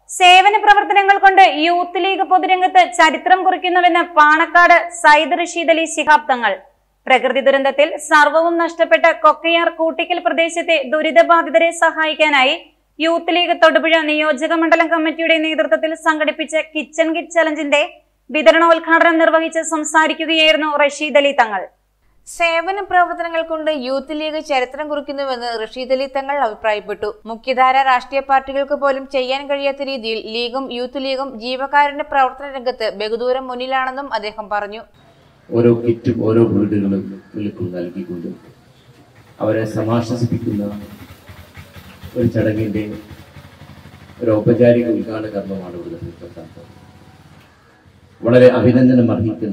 സേവന പ്രവർത്തനങ്ങൾ കൊണ്ട് യൂത്ത് ലീഗ് പൊതുരംഗത്ത് ചരിത്രം കുറിക്കുന്നുവെന്ന് പാണക്കാട് സയ്യിദ് റഷീദ് അലി ശിഹാബ് തങ്ങൾ പ്രകൃതി ദുരന്തത്തിൽ സർവവും നഷ്ടപ്പെട്ട കൊക്കയാർ കൂട്ടിക്കൽ പ്രദേശത്തെ ദുരിതബാധിതരെ സഹായിക്കാനായി യൂത്ത് ലീഗ് തൊടുപുഴ നിയോജക മണ്ഡലം കമ്മിറ്റിയുടെ നേതൃത്വത്തിൽ സംഘടിപ്പിച്ച കിച്ചൺ കിറ്റ് ചലഞ്ചിന്റെ വിതരണോദ്ഘാടനം നിർവഹിച്ച് സംസാരിക്കുകയായിരുന്നു റഷീദ് അലി തങ്ങൾ സേവന പ്രവർത്തനങ്ങൾ കൊണ്ട് യൂത്ത് ലീഗ് ചരിത്രം കുറിക്കുന്നുവെന്ന് റഷീദ് അലി തങ്ങൾ അഭിപ്രായപ്പെട്ടു മുഖ്യധാര രാഷ്ട്രീയ പാർട്ടികൾക്ക് പോലും ചെയ്യാൻ കഴിയാത്ത രീതിയിൽ ലീഗും യൂത്ത് ലീഗും ജീവകാരുണ്യ പ്രവർത്തന രംഗത്ത് ബഹുദൂരം മുന്നിലാണെന്നും അദ്ദേഹം പറഞ്ഞു ഓരോ കിറ്റും ഓരോ വീടുകളും വിളിക്കും നൽകിക്കൊണ്ട് അവരെ സമാശ്വസിപ്പിക്കുന്ന ഒരു ചടങ്ങിന്റെ ഒരു ഔപചാരിക ഉദ്ഘാടന കർമ്മമാണ് ഇവിടെ നടക്കുന്നത് വളരെ അഭിനന്ദനം അർഹിക്കുന്ന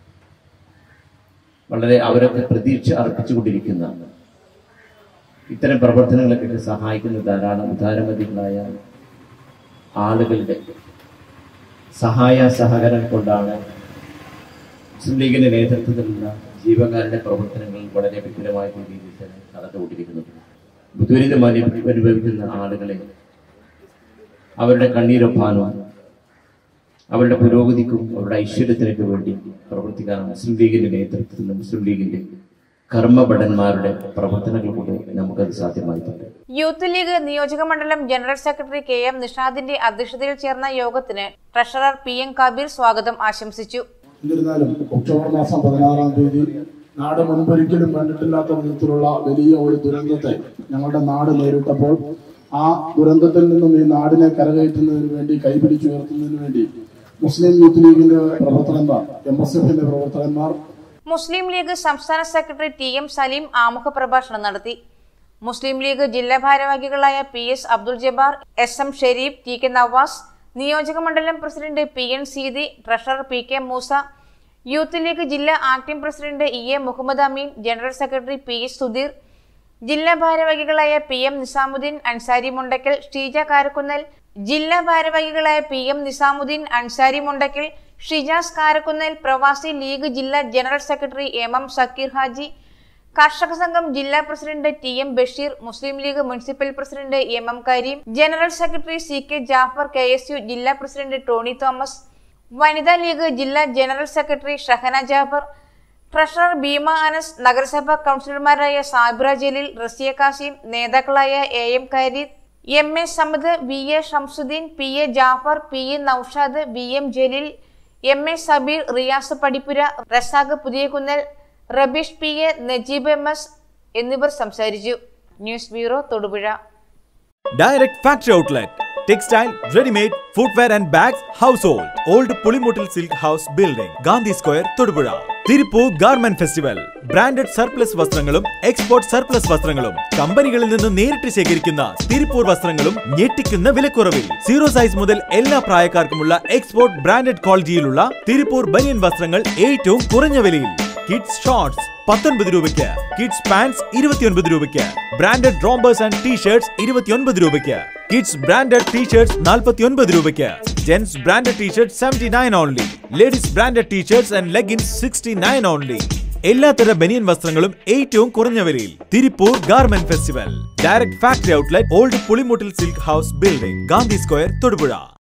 വളരെ അവരൊക്കെ പ്രതീക്ഷ അർപ്പിച്ചുകൊണ്ടിരിക്കുന്ന ഇത്തരം പ്രവർത്തനങ്ങളൊക്കെ സഹായിക്കുന്ന ധാരാളം ഉദാരമതികളായ ആളുകളുടെ സഹായ സഹകരണം കൊണ്ടാണ് മുസ്ലിം ലീഗിന്റെ നേതൃത്വത്തിലുള്ള ജീവകാരുടെ പ്രവർത്തനങ്ങൾ വളരെ വിപുലമായ രീതിയിൽ തന്നെ നടന്നുകൊണ്ടിരിക്കുന്നത് ദുരിതം അനുഭ- അനുഭവിക്കുന്ന ആളുകളെ അവരുടെ കണ്ണീരൊപ്പാനും അവരുടെ പുരോഗതിക്കും അവരുടെ ഐശ്വര്യത്തിനൊക്കെ വേണ്ടി പ്രവർത്തിക്കാൻ മുസ്ലിം ലീഗിന്റെ നേതൃത്വത്തിൽ മുസ്ലിം ലീഗിന്റെ കർമ്മഭടന്മാരുടെ പ്രവർത്തനങ്ങൾ കൊണ്ട് നമുക്കത് സാധ്യമായിട്ടുണ്ട് യൂത്ത് ലീഗ് നിയോജക മണ്ഡലം ജനറൽ സെക്രട്ടറി കെ എം നിഷാദിന്റെ അധ്യക്ഷതയിൽ ചേർന്ന യോഗത്തിന് ട്രഷറർ പി എം കബീർ സ്വാഗതം ആശംസിച്ചു എന്നിരുന്നാലും ഒക്ടോബർ മാസം പതിനാറാം തീയതി നാട് മുൻപൊരിക്കലും കണ്ടിട്ടില്ലാത്ത വിധത്തിലുള്ള വലിയ ഒരു ദുരന്തത്തെ ഞങ്ങളുടെ നാട് നേരിട്ടപ്പോൾ ആ ദുരന്തത്തിൽ നിന്നും ഈ നാടിനെ കരകയറ്റുന്നതിന് വേണ്ടി കൈപിടിച്ചുയർത്തുന്നതിന് വേണ്ടി മുസ്ലിം യൂത്ത് ലീഗിന്റെ പ്രവർത്തകന്മാർ എം എസ് എഫിന്റെ പ്രവർത്തകന്മാർ മുസ്ലിം ലീഗ് സംസ്ഥാന സെക്രട്ടറി ടി എം സലീം ആമുഖ പ്രഭാഷണം നടത്തി മുസ്ലിം ലീഗ് ജില്ലാ ഭാരവാഹികളായ P S Abdul Jabbar S M Sharif T K Navas നിയോജക മണ്ഡലം president P N Seethi treasurer P K Moosa Youth League ജില്ലാ acting president E A Muhammad Ameen general secretary P S Sudheer ജില്ലാ ഭാരവാഹികളായ പി എം നിസാമുദ്ദീൻ അൻസാരി മുണ്ടക്കൽ ഷീജ കാരക്കുന്നൽ ജില്ലാ ഭാരവാഹികളായ പി എം നിസാമുദ്ദീൻ അൻസാരി മുണ്ടക്കൽ ഷിജാസ് കാരക്കുന്നൽ പ്രവാസി ലീഗ് ജില്ലാ general secretary M M Sakkir Haji കർഷക സംഘം ജില്ലാ president T M Basheer Muslim League municipal president M M Kareem general secretary C K Jafar K S U ജില്ലാ പ്രസിഡന്റ് ടോണി തോമസ് വനിതാ ലീഗ് ജില്ലാ general secretary Shahana Jafar treasurer Bheema Anas നഗരസഭാ കൗൺസിലർമാരായ സാബിറ ജലീൽ റസിയ കാസിം നേതാക്കളായ A M Kareed M A Samad V A Shamsuddin P A Jafar P A Noushad V M Jaleel M A Sabir Riyas Padippura Razak Puthiyakunnal Rabeesh P A Najeeb M S എന്നിവർ സംസാരിച്ചു news bureau Thodupuzha Direct Factory Outlet. Textile, ready-made, footwear and bags, household. Old Pulimutil Silk House Building, Gandhi Square, Todupuzha. Tiruppur garment festival branded surplus വസ്ത്രങ്ങളും export surplus വസ്ത്രങ്ങളും കമ്പനികളിൽ നിന്ന് നേരിട്ട് ശേഖരിക്കുന്ന തിരുപ്പൂർ വസ്ത്രങ്ങളും ഞെട്ടിക്കുന്ന വിലക്കുറവിൽ സീറോ സൈസ് മുതൽ എല്ലാ പ്രായക്കാർക്കുമുള്ള എക്സ്പോർട്ട് ബ്രാൻഡഡ് ക്വാളിറ്റിയിലുള്ള തിരുപ്പൂർ ബനിയൻ വസ്ത്രങ്ങൾ ഏറ്റവും കുറഞ്ഞ വിലയിൽ കിഡ്സ് ഷോർട്സ് പത്തൊൻപത് രൂപയ്ക്ക് കിഡ്സ് പാൻസ് ഇരുപത്തിയൊൻപത് രൂപയ്ക്ക് ബ്രാൻഡഡ് റോംബേഴ്സ് ആൻഡ് ടീഷർട്സ് ഇരുപത്തിയൊൻപത് രൂപയ്ക്ക് കിഡ്സ് ബ്രാൻഡഡ് ടീഷർട്സ് നാൽപ്പത്തിയൊൻപത് രൂപയ്ക്ക് gents branded T shirt seventy nine only ladies branded T shirts and leggings sixty nine only എല്ലാത്തര ബനിയൻ വസ്ത്രങ്ങളും ഏറ്റവും കുറഞ്ഞ വിലയിൽ Tiruppur garment festival direct factory outlet old പുളിമുട്ടിൽ silk house building Gandhi square Thodupuzha